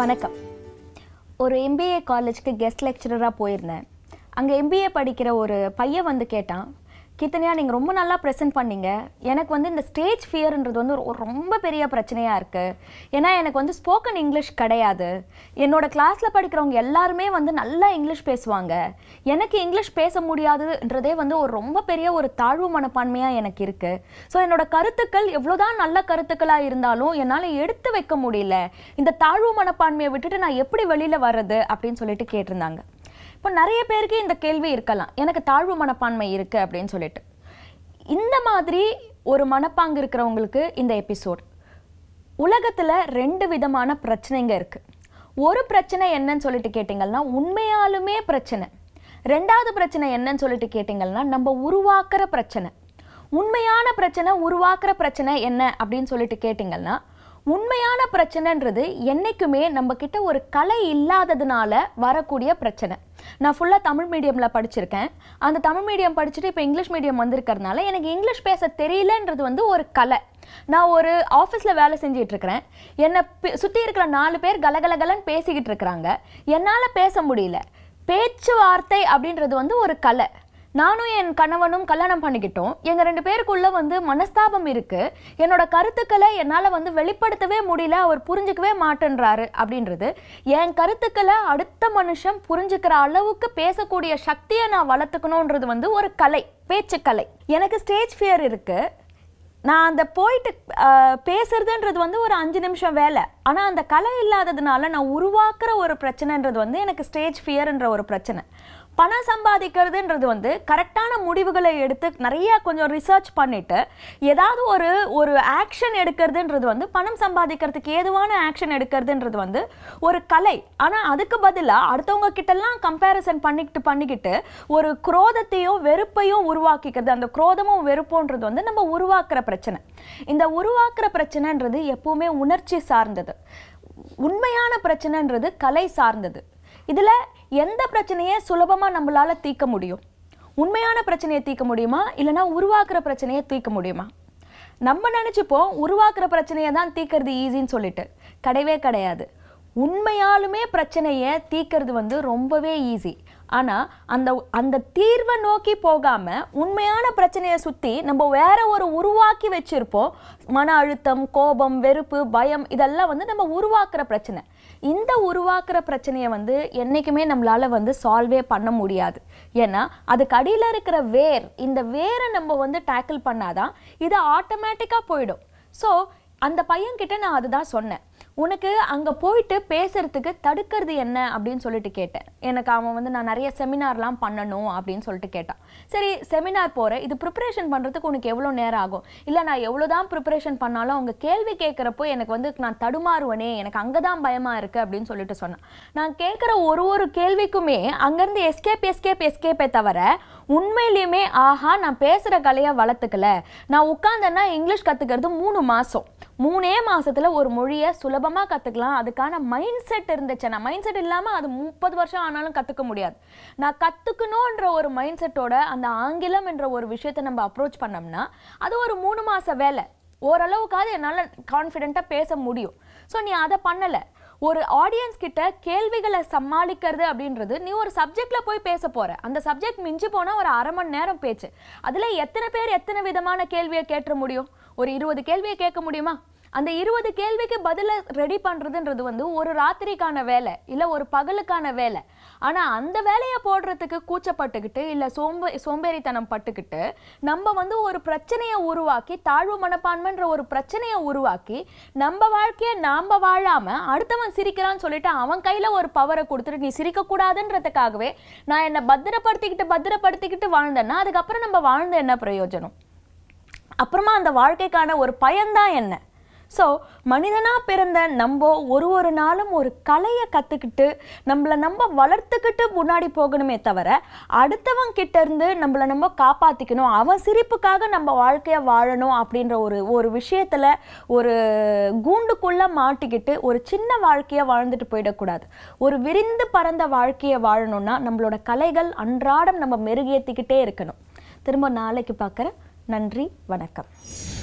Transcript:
வணக்கம் ஒரு எம்பிஏ காலேஜ்க்கு கெஸ்ட் லெக்சரராக போயிருந்தேன் அங்கே எம்பிஏ படிக்கிற ஒரு பையன் வந்து கேட்டான் கீர்த்தனையா நீங்கள் ரொம்ப நல்லா ப்ரெசென்ட் பண்ணீங்க எனக்கு வந்து இந்த ஸ்டேஜ் ஃபியர்ன்றது வந்து ஒரு ரொம்ப பெரிய பிரச்சனையாக இருக்குது ஏன்னா எனக்கு வந்து ஸ்போக்கன் இங்கிலீஷ் கிடையாது என்னோட கிளாஸில் படிக்கிறவங்க எல்லாருமே வந்து நல்லா இங்கிலீஷ் பேசுவாங்க எனக்கு இங்கிலீஷ் பேச முடியாதுன்றதே வந்து ஒரு ரொம்ப பெரிய ஒரு தாழ்வு மனப்பான்மையாக எனக்கு இருக்குது ஸோ என்னோட கருத்துக்கள் எவ்வளோதான் நல்ல கருத்துக்களாக இருந்தாலும் என்னால் எடுத்து வைக்க முடியல இந்த தாழ்வு மனப்பான்மையை விட்டுட்டு நான் எப்படி வெளியில் வர்றது அப்படின்னு சொல்லிட்டு கேட்டிருந்தாங்க இப்போ நிறைய பேருக்கு இந்த கேள்வி இருக்கலாம் எனக்கு தாழ்வு மனப்பான்மை இருக்குது அப்படின்னு சொல்லிட்டு இந்த மாதிரி ஒரு மனப்பாங்கு இருக்கிறவங்களுக்கு இந்த எபிசோட் உலகத்தில் ரெண்டு விதமான பிரச்சனைங்க இருக்கு ஒரு பிரச்சனை என்னன்னு சொல்லிட்டு கேட்டிங்கன்னா உண்மையாலுமே பிரச்சனை ரெண்டாவது பிரச்சனை என்னன்னு சொல்லிட்டு கேட்டிங்கன்னா நம்ம உருவாக்குற பிரச்சனை உண்மையான பிரச்சனை உருவாக்குற பிரச்சனை என்ன அப்படின்னு சொல்லிட்டு கேட்டிங்கன்னா உண்மையான பிரச்சனைன்றது என்னைக்குமே நம்ம கிட்ட ஒரு கலை இல்லாததுனால வரக்கூடிய பிரச்சனை நான் ஃபுல்லாக தமிழ் மீடியமில் படிச்சிருக்கேன் அந்த தமிழ் மீடியம் படிச்சுட்டு இப்போ இங்கிலீஷ் மீடியம் வந்திருக்கறதுனால எனக்கு இங்கிலீஷ் பேச தெரியலன்றது வந்து ஒரு கலை நான் ஒரு ஆஃபீஸில் வேலை செஞ்சிட்டு இருக்கிறேன் என்னை சுற்றி இருக்கிற நாலு பேர் கலகலகலன்னு பேசிக்கிட்டு இருக்கிறாங்க என்னால் பேச முடியல பேச்சுவார்த்தை அப்படின்றது வந்து ஒரு கலை நானும் என் கணவனும் கல்யாணம் பண்ணிக்கிட்டோம் எங்க ரெண்டு பேருக்குள்ள வந்து மனஸ்தாபம் இருக்கு என்னோட கருத்துக்களை என்னால வந்து வெளிப்படுத்தவே முடியல அவர் புரிஞ்சுக்கவே மாட்டேன்றாரு அப்படின்றது என் கருத்துக்களை அடுத்த மனுஷன் புரிஞ்சுக்கிற அளவுக்கு பேசக்கூடிய சக்தியை நான் வளர்த்துக்கணுன்றது வந்து ஒரு கலை பேச்சுக்கலை எனக்கு ஸ்டேஜ் ஃபியர் இருக்கு நான் அந்த போயிட்டு அஹ், பேசுறதுன்றது வந்து ஒரு அஞ்சு நிமிஷம் வேலை ஆனால் அந்த கலை இல்லாததுனால நான் உருவாக்குற ஒரு பிரச்சனைன்றது வந்து எனக்கு ஸ்டேஜ் ஃபியர்ன்ற ஒரு பிரச்சனை பணம் சம்பாதிக்கிறதுன்றது வந்து கரெக்டான முடிவுகளை எடுத்து நிறைய கொஞ்சம் ரிசர்ச் பண்ணிட்டு ஏதாவது ஒரு ஒரு ஆக்ஷன் எடுக்கிறதுன்றது வந்து பணம் சம்பாதிக்கிறதுக்கு ஏதுவான ஆக்ஷன் எடுக்கிறதுன்றது வந்து ஒரு கலை ஆனால் அதுக்கு பதிலாக அடுத்தவங்க கிட்டலாம் கம்பேரிசன் பண்ணிக்கிட்டு பண்ணிக்கிட்டு ஒரு குரோதத்தையும் வெறுப்பையும் உருவாக்கிக்கிறது அந்த குரோதமும் வெறுப்புன்றது வந்து நம்ம உருவாக்குற பிரச்சனை இந்த உருவாக்குற பிரச்சனைன்றது எப்பவுமே உணர்ச்சி சார்ந்தது உண்மையான பிரச்சனைன்றது கலை சார்ந்தது இதுல எந்த பிரச்சனையை சுலபமா நம்மளால தீர்க்க முடியும் உண்மையான பிரச்சனையை தீர்க்க முடியுமா இல்லைன்னா உருவாக்குற பிரச்சனையை தீர்க்க முடியுமா நம்ம நினைச்சுப்போம் உருவாக்குற பிரச்சனையை தான் தீர்க்கறது ஈஸின்னு சொல்லிட்டு கிடையவே கிடையாது உண்மையாலுமே பிரச்சனையை தீர்க்கறது வந்து ரொம்பவே ஈஸி ஆனால் அந்த அந்த தீர்வை நோக்கி போகாமல் உண்மையான பிரச்சனையை சுற்றி நம்ம வேற ஒரு உருவாக்கி வச்சிருப்போம் மன அழுத்தம் கோபம் வெறுப்பு பயம் இதெல்லாம் வந்து நம்ம உருவாக்குற பிரச்சனை இந்த உருவாக்குற பிரச்சனையை வந்து என்றைக்குமே நம்மளால வந்து சால்வே பண்ண முடியாது ஏன்னா அதுக்கு அடியில் இருக்கிற வேர் இந்த வேரை நம்ம வந்து டேக்கிள் பண்ணாதான் இது ஆட்டோமேட்டிக்காக போயிடும் ஸோ அந்த பையன்கிட்ட நான் அதுதான் சொன்னேன் உனக்கு அங்கே போயிட்டு பேசுறதுக்கு தடுக்கிறது என்ன அப்படின்னு சொல்லிட்டு கேட்டேன் எனக்கு அவன் வந்து நான் நிறைய செமினார்லாம் பண்ணணும் அப்படின்னு சொல்லிட்டு கேட்டான் சரி செமினார் போகிறேன் இது ப்ரிப்பரேஷன் பண்ணுறதுக்கு உனக்கு எவ்வளோ நேரம் ஆகும் இல்லை நான் எவ்வளோ தான் ப்ரிப்பரேஷன் பண்ணாலும் அவங்க கேள்வி கேட்குறப்போ எனக்கு வந்து நான் தடுமாறுவனே எனக்கு அங்கே தான் பயமாக இருக்குது அப்படின்னு சொல்லிட்டு சொன்னான் நான் கேட்குற ஒரு ஒரு கேள்விக்குமே அங்கேருந்து எஸ்கேப் எஸ்கேப் எஸ்கேப்பே தவிர உண்மையிலையுமே ஆஹா நான் பேசுகிற கலையை வளர்த்துக்கல நான் உட்காந்தேன்னா இங்கிலீஷ் கற்றுக்கிறது மூணு மாதம் மூணே மாசத்துல ஒரு மொழியை சுலபமா கத்துக்கலாம் அதுக்கான மைண்ட் செட் இருந்துச்சு நான் மைண்ட் செட் இல்லாம அது முப்பது வருஷம் ஆனாலும் கத்துக்க முடியாது நான் கத்துக்கணுன்ற ஒரு மைண்ட் செட்டோட அந்த ஆங்கிலம் என்ற ஒரு விஷயத்தை நம்ம அப்ரோச் பண்ணோம்னா அது ஒரு மூணு மாச வேலை ஓரளவுக்காவது என்னால் கான்ஃபிடென்ட்டாக பேச முடியும் ஸோ நீ அதை பண்ணலை ஒரு ஆடியன்ஸ் கிட்ட கேள்விகளை சமாளிக்கிறது அப்படின்றது நீ ஒரு சப்ஜெக்ட்ல போய் பேச போற அந்த சப்ஜெக்ட் மிஞ்சி போனா ஒரு அரை மணி நேரம் பேச்சு அதுல எத்தனை பேர் எத்தனை விதமான கேள்வியை கேட்ட முடியும் ஒரு இருபது கேள்வியை கேட்க முடியுமா அந்த இருபது கேள்விக்கு பதில ரெடி பண்றதுன்றது வந்து ஒரு ராத்திரிக்கான வேலை இல்ல ஒரு பகலுக்கான வேலை ஆனா அந்த வேலையை போடுறதுக்கு கூச்சப்பட்டுக்கிட்டு இல்ல சோம்பே சோம்பேறித்தனம் பட்டுக்கிட்டு நம்ம வந்து ஒரு பிரச்சனையை உருவாக்கி தாழ்வு மனப்பான்மைன்ற ஒரு பிரச்சனையை உருவாக்கி நம்ம வாழ்க்கையை நாம வாழாம அடுத்தவன் சிரிக்கிறான்னு சொல்லிட்டு அவன் கையில ஒரு பவரை கொடுத்துட்டு நீ சிரிக்க கூடாதுன்றதுக்காகவே நான் என்னை பத்திரப்படுத்திக்கிட்டு பத்திரப்படுத்திக்கிட்டு வாழ்ந்தேன்னா அதுக்கப்புறம் நம்ம வாழ்ந்த என்ன பிரயோஜனம் அப்புறமா அந்த வாழ்க்கைக்கான ஒரு பயன்தான் என்ன ஸோ மனிதனாக பிறந்த நம்ம ஒரு ஒரு நாளும் ஒரு கலையை கற்றுக்கிட்டு நம்மளை நம்ம வளர்த்துக்கிட்டு முன்னாடி போகணுமே தவிர அடுத்தவன் கிட்ட இருந்து நம்மளை நம்ம காப்பாற்றிக்கணும் அவன் சிரிப்புக்காக நம்ம வாழ்க்கையை வாழணும் அப்படின்ற ஒரு ஒரு விஷயத்தில் ஒரு கூண்டுக்குள்ளே மாட்டிக்கிட்டு ஒரு சின்ன வாழ்க்கையை வாழ்ந்துட்டு போயிடக்கூடாது ஒரு விரிந்து பறந்த வாழ்க்கையை வாழணும்னா நம்மளோட கலைகள் அன்றாடம் நம்ம மெருகேற்றிக்கிட்டே இருக்கணும் திரும்ப நாளைக்கு பார்க்குறேன் நன்றி வணக்கம்